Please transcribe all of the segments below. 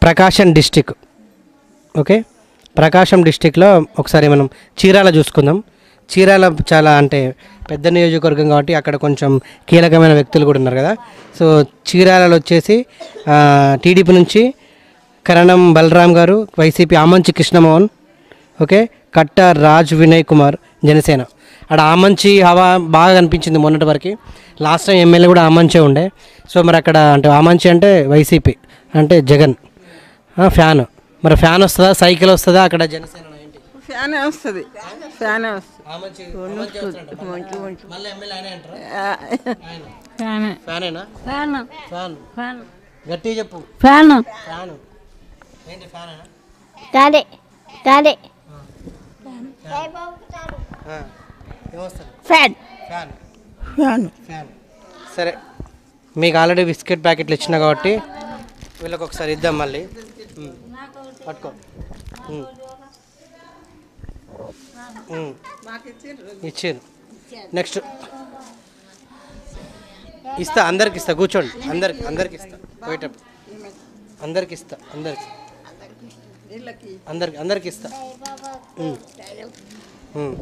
ప్రకాశం district okay ప్రకాశం డిస్టిక్లో ఒకసారి మనం చీరాల చూసుకుందాం చీరాల చాలా అంటే పెద్ద నియోజకవర్గం కాబట్టి అక్కడ కొంచెం కీలకమైన వ్యక్తులు కూడా ఉన్నారు కదా సో చీరాలలో వచ్చేసి ఆ, టీడీపీ నుంచి కరణం బలరాం గారు వైసీపీ ఆమంచి కృష్ణమోహన్ ఓకే కట్ట రాజ్ వినయ్ కుమార్ జనసేన అక్కడ ఆమంచి హవా బాగా కనిపించింది మొన్నటి వరకు లాస్ట్ టైం ఎమ్మెల్యే కూడా ఆమంచే ఉండే సో మరి అక్కడ అంటే ఆమంచి అంటే వైసీపీ అంటే జగన్ ఆ, ఫ్యాన్ మరి ఫ్యాన్ వస్తుందా సైకిల్ వస్తుందా అక్కడ జనసేన ఏంటి ఫ్యానే వస్తుంది ఫ్యానే వస్తుంది ఆమంచి ఆమంచి వస్తాడంట. మళ్ళీ ఎమ్మెల్యే ఆయనే అంటారా ఆయన ఫ్యాన్ ఫ్యానేనా ఫ్యాన్ ఫ్యాన్ ఫ్యాన్ గట్టిగా చెప్పు ఫ్యాన్ ఫ్యాన్ ఏంటి ఫ్యానేనా డాడీ డాడీ ఆ, ఏమొస్తుంది ఫ్యాన్ ఫ్యాన్ ఫ్యాన్ ఫ్యాన్ సరే మీకు ఆల్రెడీ బిస్కెట్ ప్యాకెట్లు ఇచ్చిన కాబట్టి వీళ్ళకి ఒకసారి ఇద్దాం మళ్ళీ ఉమ్. పట్టుకో ఉమ్. ఉమ్. ఇచ్చాను నెక్స్ట్ ఇస్తా అందరికి ఇస్తా కూర్చోండి అందరికి అందరికి ఇస్తా పోయేటప్పుడు అందరికి ఇస్తా అందరికి అందరికి అందరికి ఇస్తా ఉమ్. ఉమ్.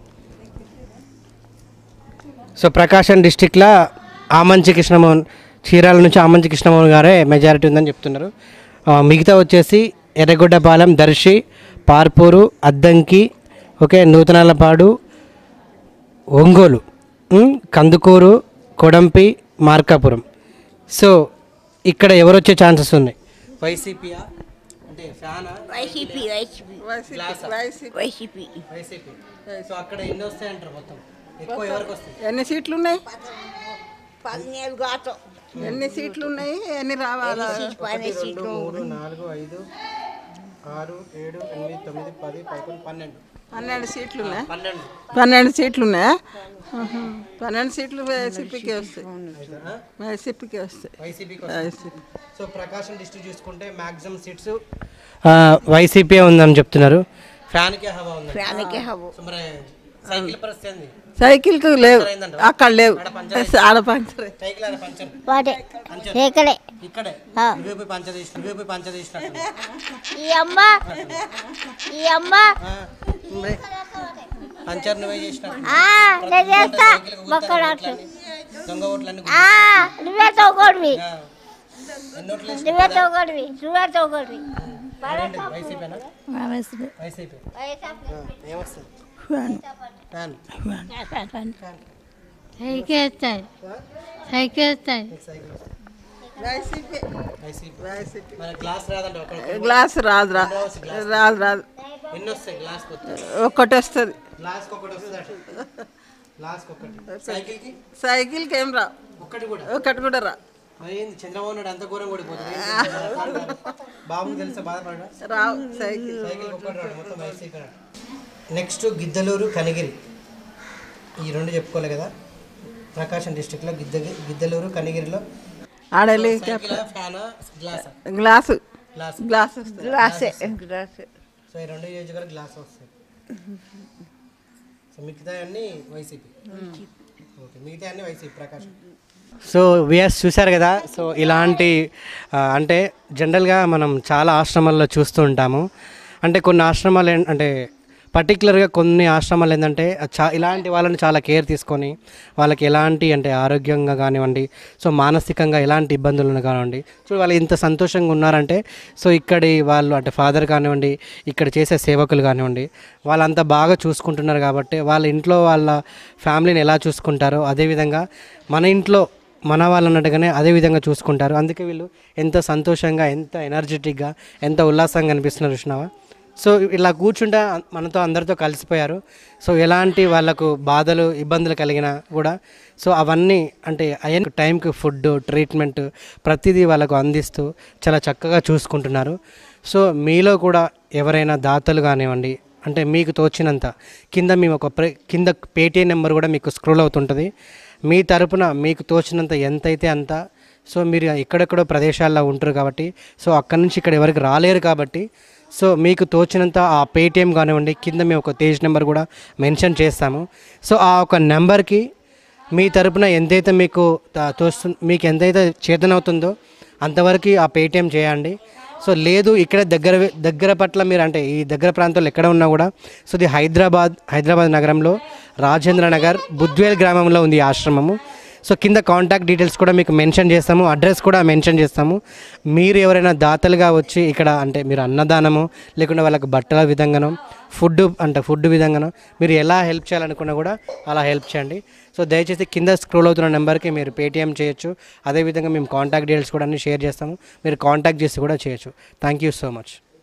సో ప్రకాశం డిస్టిక్లో ఆమంచి కృష్ణమోహన్ చీరాల నుంచి ఆమంచి కృష్ణమోహన్ గారే మెజారిటీ ఉందని చెప్తున్నారు ఆ, మిగతా వచ్చేసి ఎర్రగొడ్డపాలెం దర్శి పార్పూరు అద్దంకి ఓకే నూతనాలపాడు ఒంగోలు ఉమ్, కందుకూరు కొడంపి మార్కాపురం సో ఇక్కడ ఎవరు వచ్చే ఛాన్సెస్ ఉన్నాయి వైసీపీయా అంటే ఫ్యానా వైసీపీ వైసీపీ గ్లాసా? వైసీపీ వైసీపీ వైసీపీ సో అక్కడ ఎన్ని వస్తాయంటారు మొత్తం ఎక్కువ ఎవరికి వస్తాయి ఎన్ని సీట్లు ఉన్నాయి పదిహేను గాతో ఎన్ని సీట్లు ఉన్నాయి ఎన్ని రావాలా ఒకటి, రెండు మూడు నాలుగు ఐదు ఆరు ఏడు ఎనిమిది తొమ్మిది పది పదకొండు పన్నెండు పన్నెండు సీట్లు ఉన్నాయి పన్నెండు పన్నెండు సీట్లు ఉన్నాయా ఆహా. పన్నెండు సీట్లు వైసీపీకి వస్తాయి అవుతుందా? వైసీపీకి వస్తాయి వైసీపీకి వైసీపీ సో ప్రకాశం డిస్ట్రిక్ట్ చూసుకుంటే మాక్సిమం సీట్స్ వైసీపీ ఉందని చెప్తున్నారు ఫ్యాన్కే హవా ఉంది ఫ్యాన్కే హవు సో మరి సైకిల్ పరిస్థితి ఏంది సైకిల్కి లేవు అక్కడ లేవు ఆడ పంచర్ సైకిల్ ఆడ పంచర్ వాటే పంచర్ ఇక్కడే ఇక్కడే ఆ. నువ్వే పోయి పంచర్ తీసిన నువ్వే పోయి పంచర్ తీసినట్టు ఈ అమ్మ ఈ అమ్మ పంచర్ నువ్వే చేసినట్టు ఆ, నేను చేస్తా మొక్కలు దొంగ ఓట్లన్నీ ఆ నువ్వే తోగొడివి ఆ. ఎన్ని ఓట్లు వేసినావు? నువ్వే తోగొడివి నువ్వే తోగొడివి అదేంటి, వైసీపీనా వైసీపీ ఆ, ఏమొస్తుంది ఫ్యాన్ సైకిల్ వస్తాయి సైకిల్ వస్తాయి నీకు సైకిల్ వస్తుంది. వైసీపీ వైసీపీ వైసీపీ మన గ్లాస్ రాదండి ఒక గ్లాస్ రాదు రా రాదు రాదు ఎన్ని వస్తాయి గ్లాస్ ఒక్కటి వస్తుంది గ్లాస్ ఒకటి వస్తుంది అటు గ్లాస్ ఒకటి సైకిల్ కి సైకిల్కి ఏం రా ఒక్కటి కూడా ఒకటి కూడా రా మరి ఏంది చంద్రబాబు నాయుడు అంత ఘోరం ఓడిపోతుంది బాబుకి తెలుసా బాధపడ రావు సైకిల్ సైకిల్ ఒక్కటి రాడు మొత్తం వైసీపీ రాడు నెక్స్ట్ గిద్దలూరు కనిగిరి ఈ రెండు చెప్పుకోలే కదా ప్రకాశం డిస్టిక్లో గిద్ద గిద్దలూరు కనిగిరిలో ఆడలే cycle fan glass glass glass glass వస్తుంది గ్లాసే గ్లాసే సో ఈ రెండు నియోజకవర్గ గ్లాస్ వస్తాయి సో మిగతా అన్ని వైసీపీ ఓకే మిగతా అన్ని వైసీపీ ప్రకాశం సో విఎస్ చూశారు కదా సో ఇలాంటి ఆ, అంటే జనరల్గా మనం చాలా ఆశ్రమాల్లో చూస్తూ ఉంటాము అంటే కొన్ని ఆశ్రమాలు ఏం- అంటే పర్టికులర్గా కొన్ని ఆశ్రమాలు ఏంటంటే చా ఇలాంటి వాళ్ళని చాలా కేర్ తీసుకొని వాళ్ళకి ఎలాంటి అంటే ఆరోగ్యంగా కానివ్వండి సో మానసికంగా ఎలాంటి ఇబ్బందులు ఉన్నా కానివ్వండి సో వాళ్ళు ఇంత సంతోషంగా ఉన్నారంటే సో ఇక్కడి వాళ్ళు అంటే ఫాదర్ కానివ్వండి ఇక్కడ చేసే సేవకులు కానివ్వండి వాళ్ళంతా బాగా చూసుకుంటున్నారు కాబట్టి వాళ్ళ ఇంట్లో వాళ్ళ ఫ్యామిలీని ఎలా చూసుకుంటారో అదేవిధంగా మన ఇంట్లో మన వాళ్ళు అన్నట్టుగానే అదే విధంగా చూసుకుంటారు అందుకే వీళ్ళు ఎంత సంతోషంగా ఎంత ఎనర్జెటిక్గా ఎంత ఉల్లాసంగా అనిపిస్తున్నారు చూసినావా సో ఇలా కూర్చుంటే అం- మనతో అందరితో కలిసిపోయారు సో ఎలాంటి వాళ్ళకు బాధలు ఇబ్బందులు కలిగినా కూడా సో అవన్నీ అంటే అయ్యే టైంకి ఫుడ్ ట్రీట్మెంట్ ప్రతిదీ వాళ్ళకు అందిస్తూ చాలా చక్కగా చూసుకుంటున్నారు సో మీలో కూడా ఎవరైనా దాతలు కానివ్వండి అంటే మీకు తోచినంత కింద మేము ఒక ప్రే కింద పేటీఎం నెంబర్ కూడా మీకు స్క్రోల్ అవుతుంటుంది మీ తరపున మీకు తోచినంత ఎంతైతే అంత సో మీరు ఎక్కడెక్కడో ప్రదేశాల్లో ఉంటారు కాబట్టి సో అక్కడి నుంచి ఇక్కడ ఎవరికి రాలేరు కాబట్టి సో మీకు తోచినంత ఆ పేటిఎం కానివ్వండి కింద మేము ఒక తేజ్ నెంబర్ కూడా మెన్షన్ చేస్తాము సో ఆ ఒక నెంబర్కి మీ తరపున ఎంతైతే మీకు త- తోస్తు మీకు ఎంతైతే చేతనవుతుందో అంతవరకు ఆ పేటిఎం చేయండి సో లేదు ఇక్కడ దగ్గర దగ్గర పట్ల మీరు అంటే ఈ దగ్గర ప్రాంతాల్లో ఎక్కడ ఉన్నా కూడా సో ఇది హైదరాబాద్ హైదరాబాద్ నగరంలో రాజేంద్ర నగర్ బుద్వేల్ గ్రామంలో ఉంది ఈ ఆశ్రమము సో కింద కాంటాక్ట్ డీటెయిల్స్ కూడా మీకు మెన్షన్ చేస్తాము అడ్రస్ కూడా మెన్షన్ చేస్తాము మీరు ఎవరైనా దాతలుగా వచ్చి ఇక్కడ అంటే మీరు అన్నదానము లేకుంటే వాళ్ళకి బట్టల విధంగానో ఫుడ్ అంటే ఫుడ్ విధంగానో మీరు ఎలా హెల్ప్ చేయాలనుకున్నా కూడా అలా హెల్ప్ చేయండి సో దయచేసి కింద స్క్రోల్ అవుతున్న నెంబర్కి మీరు పేటిఎం చేయొచ్చు అదేవిధంగా మేము కాంటాక్ట్ డీటెయిల్స్ కూడా అన్ని షేర్ చేస్తాము మీరు కాంటాక్ట్ చేసి కూడా చేయొచ్చు థ్యాంక్ యూ సో మచ్